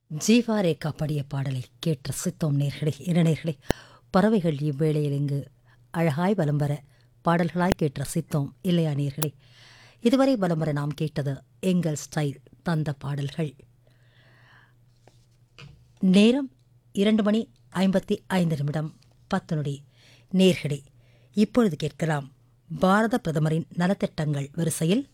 ஜீவா ரேகா பாடிய பாடலை கேட்டு ரசித்தோம் நேர்களே இளைஞர்களே பறவைகள் இவ்வேளையில் இங்கு அழகாய் வலம் வர பாடல்களாய் கேட்டு ரசித்தோம் இல்லையா நேர்களே இதுவரை வலம் வர நாம் கேட்டது எங்கள் ஸ்டைல் தந்த பாடல்கள் நேரம் இரண்டு மணி ஐம்பத்தி ஐந்து நிமிடம் பத்து நொடி நேர்களே இப்பொழுது கேட்கலாம் பாரத பிரதமரின் நலத்திட்டங்கள் வரிசையில்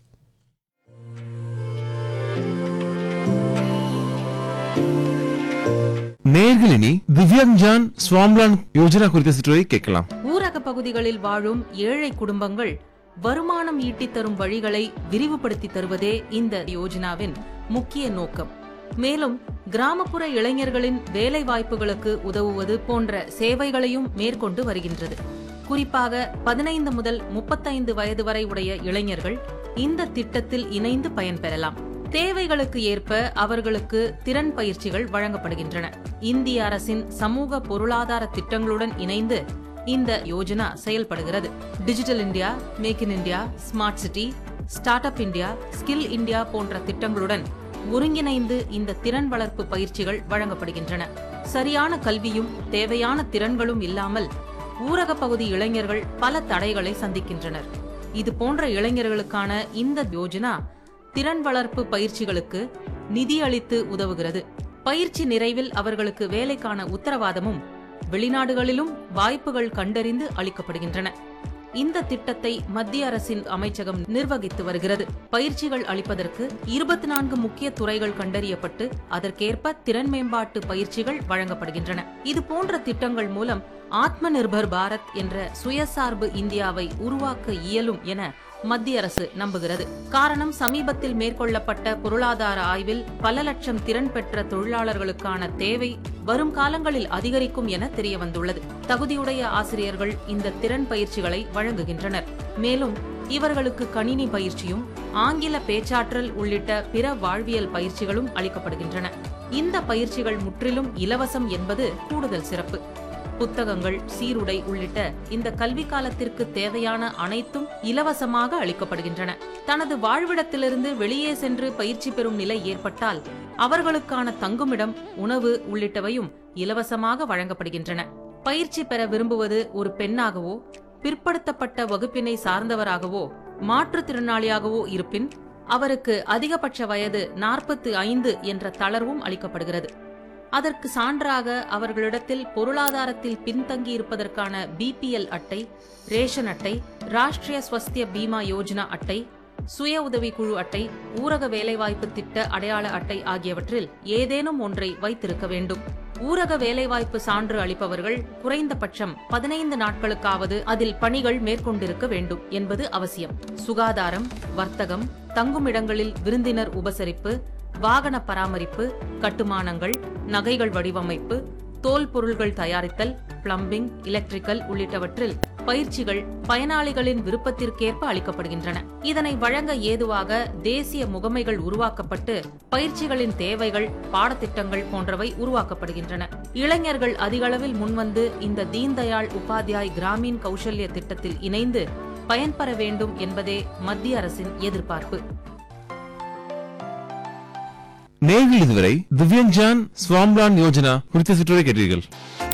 நேர்களினி திவ்யாங்ஜான் ஸ்வாம்லான் யோஜனா குறித்த சிற்றுரை கேட்கலாம் ஊரக பகுதிகளில் வாழும் ஏழை குடும்பங்கள் வருமானம் ஈட்டித் தரும் வழிகளை விரிவுபடுத்தி தருவதே இந்த யோஜனாவின் முக்கிய நோக்கம் மேலும் கிராமப்புற இளைஞர்களின் வேலை வாய்ப்புகளுக்கு உதவுவது போன்ற சேவைகளையும் மேற்கொண்டு வருகின்றது குறிப்பாக பதினைந்து முதல் முப்பத்தைந்து வயது வரை உடைய இளைஞர்கள் இந்த திட்டத்தில் இணைந்து பயன்பெறலாம் தேவைகளுக்கு ஏற்ப அவர்களுக்கு திறன் பயிற்சிகள் வழங்கப்படுகின்றன இந்திய அரசின் சமூக பொருளாதார திட்டங்களுடன் இணைந்து இந்த யோஜனா செயல்படுகிறது digital India make in India smart city start up India skill India போன்ற திட்டங்களுடன் ஒருங்கிணைந்து இந்த திறன் வளர்ப்பு பயிற்சிகள் வழங்கப்படுகின்றன சரியான கல்வியும் தேவையான திறன்களும் இல்லாமல் ஊரக பகுதி இளைஞர்கள் பல தடைகளை சந்திக்கின்றனர் இது போன்ற இளைஞர்களுக்கான இந்த யோஜனா திறன் வளர்ப்பு பயிற்சிகளுக்கு நிதி அளித்து உதவுகிறது பயிற்சி நிறைவில் அவர்களுக்கு வேலைக்கான உத்தரவாதமும் வெளிநாடுகளிலும் வாய்ப்புகள் கண்டறிந்து அளிக்கப்படுகின்றன இந்த திட்டத்தை மத்திய அரசின் அமைச்சகம் நிர்வகித்து வருகிறது பயிற்சிகள் அளிப்பதற்கு இருபத்தி நான்கு முக்கிய துறைகள் கண்டறியப்பட்டு அதற்கேற்ப திறன் மேம்பாட்டு பயிற்சிகள் வழங்கப்படுகின்றன இது போன்ற திட்டங்கள் மூலம் ஆத்ம நிர்பர் பாரத் என்ற சுயசார்பு இந்தியாவை உருவாக்க இயலும் என மத்திய அரசு நம்புகிறது காரணம் சமீபத்தில் மேற்கொள்ளப்பட்ட பொருளாதார ஆய்வில் பல லட்சம் திறன் பெற்ற தொழிலாளர்களுக்கான தேவை வரும் காலங்களில் அதிகரிக்கும் என தெரிய வந்துள்ளது தகுதியுடைய ஆசிரியர்கள் இந்த திறன் பயிற்சிகளை வழங்குகின்றனர் மேலும் இவர்களுக்கு கணினி பயிற்சியும் ஆங்கில பேச்சாற்றல் உள்ளிட்ட பிற வாழ்வியல் பயிற்சிகளும் அளிக்கப்படுகின்றன இந்த பயிற்சிகள் முற்றிலும் இலவசம் என்பது கூடுதல் சிறப்பு புத்தகங்கள் சீருடை உள்ளிட்ட இந்த கல்வி காலத்திற்கு தேவையான அனைத்தும் இலவசமாக அளிக்கப்படுகின்றன தனது வாழ்விடத்திலிருந்து வெளியே சென்று பயிற்சி பெறும் நிலை ஏற்பட்டால் அவர்களுக்கான தங்குமிடம் உணவு உள்ளிட்டவையும் இலவசமாக வழங்கப்படுகின்றன பயிற்சி பெற விரும்புவது ஒரு பெண்ணாகவோ பிற்படுத்தப்பட்ட வகுப்பினை சார்ந்தவராகவோ மாற்றுத்திறனாளியாகவோ இருப்பின் அவருக்கு அதிகபட்ச வயது நாற்பத்து ஐந்து என்ற தளர்வும் அளிக்கப்படுகிறது அதற்கு சான்றாக அவர்களிடத்தில் பொருளாதாரத்தில் பின்தங்கி இருப்பதற்கான பிபிஎல் அட்டை ரேஷன் அட்டை ராஷ்டிரிய ஸ்வஸ்திய பீமா யோஜனா அட்டை சுய உதவி குழு அட்டை ஊரக வேலைவாய்ப்பு திட்ட அடையாள அட்டை ஆகியவற்றில் ஏதேனும் ஒன்றை வைத்திருக்க வேண்டும் ஊரக வேலைவாய்ப்பு சான்று அளிப்பவர்கள் குறைந்தபட்சம் பதினைந்து நாட்களுக்காவது அதில் பணிகள் மேற்கொண்டிருக்க வேண்டும் என்பது அவசியம் சுகாதாரம் வர்த்தகம் தங்குமிடங்களில் விருந்தினர் உபசரிப்பு வாகன பராமரிப்பு கட்டுமானங்கள் நகைகள் வடிவமைப்பு தோல் பொருள்கள் தயாரித்தல் பிளம்பிங் எலக்ட்ரிக்கல் உள்ளிட்டவற்றில் பயிற்சிகள் பயனாளிகளின் விருப்பத்திற்கேற்ப அளிக்கப்படுகின்றன இதனை வழங்க ஏதுவாக தேசிய முகமைகள் உருவாக்கப்பட்டு பயிற்சிகளின் தேவைகள் பாடத்திட்டங்கள் போன்றவை உருவாக்கப்படுகின்றன இளைஞர்கள் அதிகளவில் முன்வந்து இந்த தீன்தயாள் உபாத்யாய் கிராமீன் கௌசல்ய திட்டத்தில் இணைந்து பயன்பெற வேண்டும் என்பதே மத்திய அரசின் எதிர்பார்ப்பு நேர்கள் இதுவரை திவ்யாங்ஜான் ஸ்வாம்லான் யோஜனா குறித்த சிற்றுரை கேட்டீர்கள்